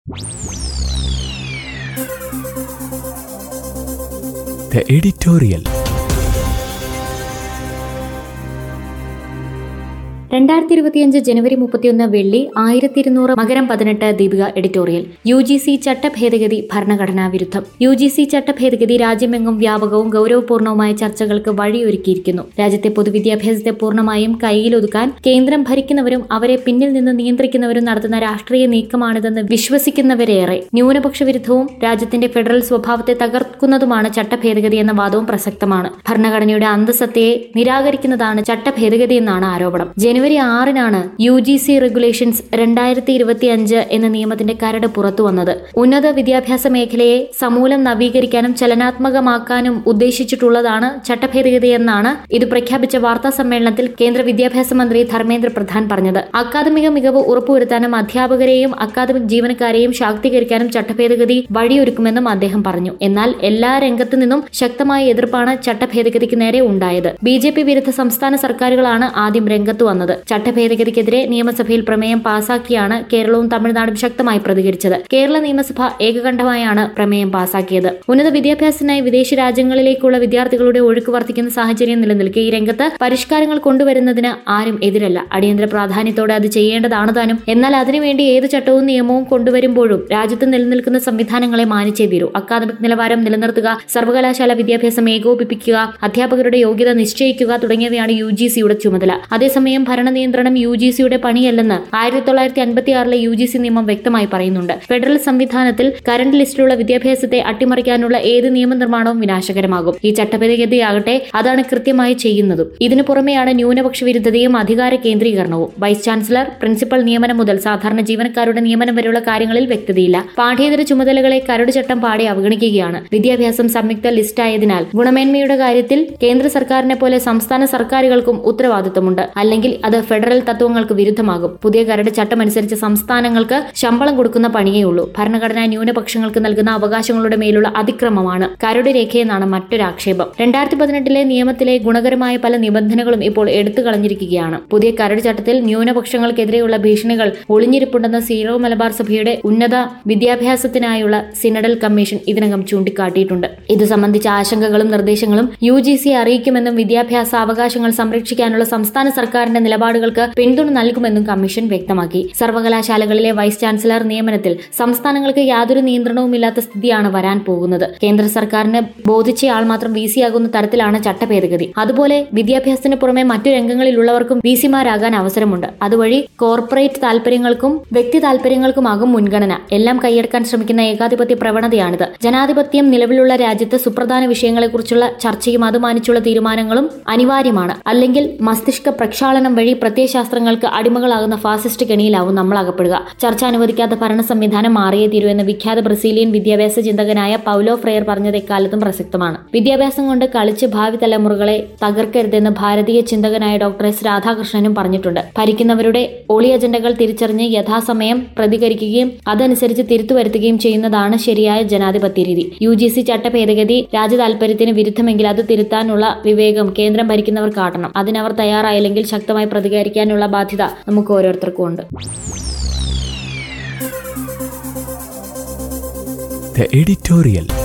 The editorial. രണ്ടായിരത്തി ഇരുപത്തിയഞ്ച് ജനുവരി മുപ്പത്തിയൊന്ന് വെള്ളി ആയിരത്തി ഇരുന്നൂറ് മകരം പതിനെട്ട് Deepika editorial U G C ചട്ടഭേദഗതി ഭരണഘടനാ വിരുദ്ധം യു ജി സി ചട്ടഭേദഗതി രാജ്യമെങ്ങും വ്യാപകവും ഗൗരവപൂർണവുമായ ചർച്ചകൾക്ക് വഴിയൊരുക്കിയിരിക്കുന്നു രാജ്യത്തെ പൊതുവിദ്യാഭ്യാസത്തെ പൂർണ്ണമായും കൈയിലൊതുക്കാൻ കേന്ദ്രം ഭരിക്കുന്നവരും അവരെ പിന്നിൽ നിന്ന് നിയന്ത്രിക്കുന്നവരും നടത്തുന്ന രാഷ്ട്രീയ നീക്കമാണിതെന്ന് വിശ്വസിക്കുന്നവരേറെ ന്യൂനപക്ഷ വിരുദ്ധവും രാജ്യത്തിന്റെ ഫെഡറൽ സ്വഭാവത്തെ തകർക്കുന്നതുമാണ് ചട്ടഭേദഗതി എന്ന വാദവും പ്രസക്തമാണ് ഭരണഘടനയുടെ അന്തസത്തയെ നിരാകരിക്കുന്നതാണ് ചട്ടഭേദഗതി എന്നാണ് ആരോപണം ജനുവരി ആറിനാണ് യു ജി സി റെഗുലേഷൻസ് രണ്ടായിരത്തി ഇരുപത്തി അഞ്ച് എന്ന നിയമത്തിന്റെ കരട് പുറത്തു വന്നത് ഉന്നത വിദ്യാഭ്യാസ മേഖലയെ സമൂലം നവീകരിക്കാനും ചലനാത്മകമാക്കാനും ഉദ്ദേശിച്ചിട്ടുള്ളതാണ് ചട്ടഭേദഗതി എന്നാണ് ഇത് പ്രഖ്യാപിച്ച വാർത്താ സമ്മേളനത്തിൽ കേന്ദ്ര വിദ്യാഭ്യാസ മന്ത്രി ധർമ്മേന്ദ്ര പ്രധാൻ പറഞ്ഞത് അക്കാദമിക മികവ് ഉറപ്പുവരുത്താനും അധ്യാപകരെയും അക്കാദമിക് ജീവനക്കാരെയും ശാക്തീകരിക്കാനും ചട്ടഭേദഗതി വഴിയൊരുക്കുമെന്നും അദ്ദേഹം പറഞ്ഞു എന്നാൽ എല്ലാ രംഗത്തു നിന്നും ശക്തമായ എതിർപ്പാണ് ചട്ടഭേദഗതിക്ക് നേരെ ഉണ്ടായത് ബി ജെ പി വിരുദ്ധ സംസ്ഥാന സർക്കാരുകളാണ് ആദ്യം രംഗത്ത് വന്നത് ചട്ടഭേദഗതിക്കെതിരെ നിയമസഭയിൽ പ്രമേയം പാസാക്കിയാണ് കേരളവും തമിഴ്നാടും ശക്തമായി പ്രതികരിച്ചത് കേരള നിയമസഭ ഏകകണ്ഠമായാണ് പ്രമേയം പാസാക്കിയത് ഉന്നത വിദ്യാഭ്യാസത്തിനായി വിദേശ രാജ്യങ്ങളിലേക്കുള്ള വിദ്യാർത്ഥികളുടെ ഒഴുക്ക് വർദ്ധിക്കുന്ന സാഹചര്യം നിലനിൽക്കെ ഈ രംഗത്ത് പരിഷ്കാരങ്ങൾ കൊണ്ടുവരുന്നതിന് ആരും എതിരല്ല അടിയന്തര പ്രാധാന്യത്തോടെ അത് ചെയ്യേണ്ടതാണ് താനും എന്നാൽ അതിനുവേണ്ടി ഏത് ചട്ടവും നിയമവും കൊണ്ടുവരുമ്പോഴും രാജ്യത്ത് നിലനിൽക്കുന്ന സംവിധാനങ്ങളെ മാനിച്ചേ തീരൂ അക്കാദമിക് നിലവാരം നിലനിർത്തുക സർവകലാശാല വിദ്യാഭ്യാസം ഏകോപിപ്പിക്കുക അധ്യാപകരുടെ യോഗ്യത നിശ്ചയിക്കുക തുടങ്ങിയവയാണ് യു ജി സിയുടെ ചുമതല അതേസമയം ഭരണ നിയന്ത്രണം യു ജി സിയുടെ പണിയല്ലെന്ന് ആയിരത്തി തൊള്ളായിരത്തി അൻപത്തി ആറിലെ യു ജി സി നിയമം വ്യക്തമായി പറയുന്നുണ്ട് ഫെഡറൽ സംവിധാനത്തിൽ കറന്റ് ലിസ്റ്റിലുള്ള വിദ്യാഭ്യാസത്തെ അട്ടിമറിക്കാനുള്ള ഏത് നിയമനിർമ്മാണവും വിനാശകരമാകും ഈ ചട്ടഭേദഗതിയാകട്ടെ അതാണ് കൃത്യമായി ചെയ്യുന്നതും ഇതിനു പുറമെയാണ് ന്യൂനപക്ഷ വിരുദ്ധതയും അധികാര കേന്ദ്രീകരണവും വൈസ് ചാൻസലർ പ്രിൻസിപ്പൽ നിയമനം മുതൽ സാധാരണ ജീവനക്കാരുടെ നിയമനം വരെയുള്ള കാര്യങ്ങളിൽ വ്യക്തതയില്ല പാഠ്യേതര ചുമതലകളെ കരട് ചട്ടം പാടെ അവഗണിക്കുകയാണ് വിദ്യാഭ്യാസം സംയുക്ത ലിസ്റ്റായതിനാൽ ഗുണമേന്മയുടെ കാര്യത്തിൽ കേന്ദ്ര സർക്കാരിനെ പോലെ സംസ്ഥാന സർക്കാരുകൾക്കും ഉത്തരവാദിത്തമുണ്ട് അല്ലെങ്കിൽ അത് ഫെഡറൽ തത്വങ്ങൾക്ക് വിരുദ്ധമാകും പുതിയ കരട് ചട്ടമനുസരിച്ച് സംസ്ഥാനങ്ങൾക്ക് ശമ്പളം കൊടുക്കുന്ന പണിയേ ഉള്ളൂ ഭരണഘടനാ ന്യൂനപക്ഷങ്ങൾക്ക് നൽകുന്ന അവകാശങ്ങളുടെ മേലുള്ള അതിക്രമമാണ് കരട് രേഖയെന്നാണ് മറ്റൊരു ആക്ഷേപം രണ്ടായിരത്തി പതിനെട്ടിലെ നിയമത്തിലെ ഗുണകരമായ പല നിബന്ധനകളും ഇപ്പോൾ എടുത്തു കളഞ്ഞിരിക്കുകയാണ് പുതിയ കരട് ചട്ടത്തിൽ ന്യൂനപക്ഷങ്ങൾക്കെതിരെയുള്ള ഭീഷണികൾ ഒളിഞ്ഞിരിപ്പുണ്ടെന്ന സീറോ മലബാർ സഭയുടെ ഉന്നത വിദ്യാഭ്യാസത്തിനായുള്ള സിനഡൽ കമ്മീഷൻ ഇതിനകം ചൂണ്ടിക്കാട്ടിയിട്ടുണ്ട് ഇത് സംബന്ധിച്ച ആശങ്കകളും നിർദ്ദേശങ്ങളും യു ജി സി അറിയിക്കുമെന്നും വിദ്യാഭ്യാസ അവകാശങ്ങൾ സംരക്ഷിക്കാനുള്ള സംസ്ഥാന സർക്കാരിന്റെ നിലപാടുകൾക്ക് പിന്തുണ നൽകുമെന്നും കമ്മീഷൻ വ്യക്തമാക്കി സർവകലാശാലകളിലെ വൈസ് ചാൻസലർ നിയമനത്തിൽ സംസ്ഥാനങ്ങൾക്ക് യാതൊരു നിയന്ത്രണവുമില്ലാത്ത സ്ഥിതിയാണ് വരാൻ പോകുന്നത് കേന്ദ്ര സർക്കാരിന് ബോധിച്ചയാൾ മാത്രം വി സി ആകുന്ന തരത്തിലാണ് ചട്ടഭേദഗതി അതുപോലെ വിദ്യാഭ്യാസത്തിന് പുറമെ മറ്റു രംഗങ്ങളിലുള്ളവർക്കും വി സിമാരാകാൻ അവസരമുണ്ട് അതുവഴി കോർപ്പറേറ്റ് താൽപര്യങ്ങൾക്കും വ്യക്തി താൽപര്യങ്ങൾക്കുമാകും മുൻഗണന എല്ലാം കൈയടക്കാൻ ശ്രമിക്കുന്ന ഏകാധിപത്യ പ്രവണതയാണിത് ജനാധിപത്യം നിലവിലുള്ള രാജ്യത്ത് സുപ്രധാന വിഷയങ്ങളെക്കുറിച്ചുള്ള ചർച്ചയും അത് മാനിച്ചുള്ള തീരുമാനങ്ങളും അനിവാര്യമാണ് അല്ലെങ്കിൽ മസ്തിഷ്ക പ്രക്ഷാളനം വഴി പ്രത്യയശാസ്ത്രങ്ങൾക്ക് അടിമകളാകുന്ന ഫാസിസ്റ്റ് കെണിയിലാവും നമ്മൾ അകപ്പെടുക ചർച്ച അനുവദിക്കാത്ത ഭരണ സംവിധാനം മാറിയേ തീരൂ എന്ന വിഖ്യാത ബ്രസീലിയൻ വിദ്യാഭ്യാസ ചിന്തകനായ പൗലോ ഫ്രെയർ പറഞ്ഞത് എക്കാലത്തും പ്രസക്തമാണ് വിദ്യാഭ്യാസം കൊണ്ട് കളിച്ച് ഭാവി തലമുറകളെ തകർക്കരുതെന്ന് ഭാരതീയ ചിന്തകനായ ഡോക്ടർ എസ് രാധാകൃഷ്ണനും പറഞ്ഞിട്ടുണ്ട് ഭരിക്കുന്നവരുടെ ഒളി അജണ്ടകൾ തിരിച്ചറിഞ്ഞ് യഥാസമയം പ്രതികരിക്കുകയും അതനുസരിച്ച് തിരുത്തുവരുത്തുകയും ചെയ്യുന്നതാണ് ശരിയായ ജനാധിപത്യ രീതി യു ജി സി ചട്ട ഭേദഗതി രാജ്യ താൽപര്യത്തിന് വിരുദ്ധമെങ്കിൽ അത് തിരുത്താനുള്ള വിവേകം കേന്ദ്രം ഭരിക്കുന്നവർ കാട്ടണം അതിനവർ തയ്യാറായില്ലെങ്കിൽ ശക്തമായി പ്രതികരിക്കാനുള്ള ബാധ്യത നമുക്ക് ഓരോരുത്തർക്കും ഉണ്ട് The editorial.